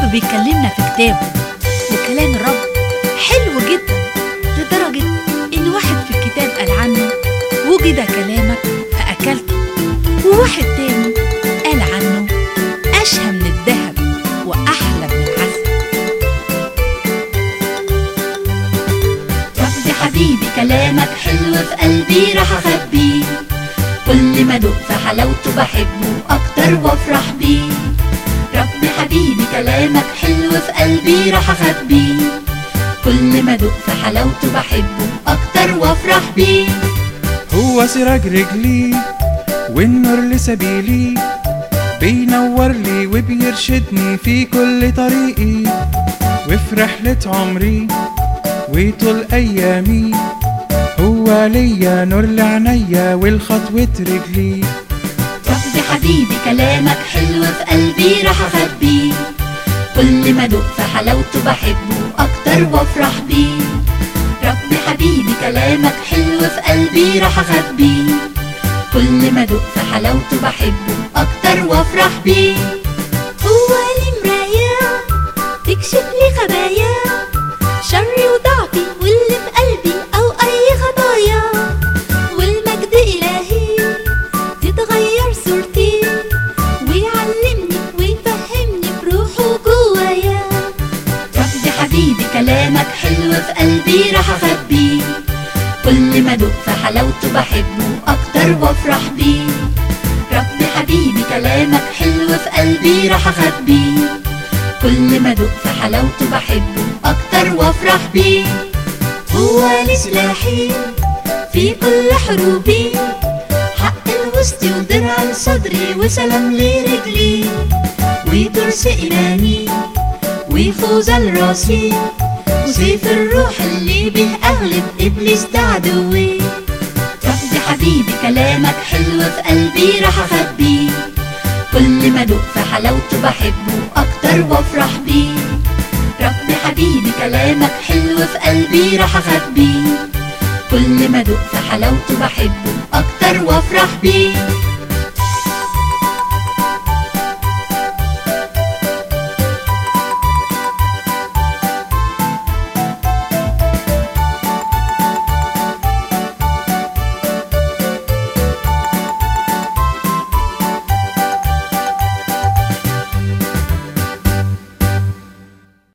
الرب بيكلمنا في كتابه وكلام الرب حلو جدا لدرجة إن واحد في الكتاب قال عنه وجد كلامك فأكلته وواحد تاني قال عنه أشهى من الذهب وأحلى من العسل ربي حبيبي كلامك حلو في قلبي راح اخبيه كل ما ادوق في حلاوته بحبه اكتر وافرح بيه ربي حبيبي كلامك حلو في قلبي راح اخبيه كل ما ادوق في حلاوته بحبه اكتر وافرح بيه هو سراج رجلي والنور لسبيلي بينور لي وبيرشدني في كل طريقي وفي رحلة عمري وطول أيامي هو ليا نور لعينيا والخطوة رجلي ربي حبيبي كلامك حلو في قلبي راح اخبيه كل ما ادوق في حلاوته بحبه اكتر وافرح بيه ربي حبيبي كلامك حلو في قلبي راح اخبيه كل ما ادوق في حلاوته بحبه اكتر وافرح بيه هو لي مراية تكشف لي خبايا شري وضعفي واللي في قلبي او اي خطايا والمجد الهي تتغير صورتي ويعلمني ويفهمني بروحه جوايا ربي حبيبي كلامك حلو في قلبي راح اخبيه كل ما ادوق في حلاوته بحبه اكتر وافرح بيه ربي حبيبي كلامك حلو في قلبي راح اخبيه كل ما ادوق في حلاوته بحبه اكتر وافرح بيه هو لي سلاحي في كل حروبي حق الوسطي ودرع صدري وسلام لرجلي وترس إيماني وفوز لراسي وسيف الروح اللي به أغلب إبليس ده عدوي ربي حبيبي كلامك حلو في قلبي راح أخبيه كل ما أدوق في حلاوته بحبه أكتر وأفرح بيه ربي حبيبي كلامك حلو في قلبي راح أخبيه كل ما أدوق في حلاوته بحبه أكتر وأفرح بيه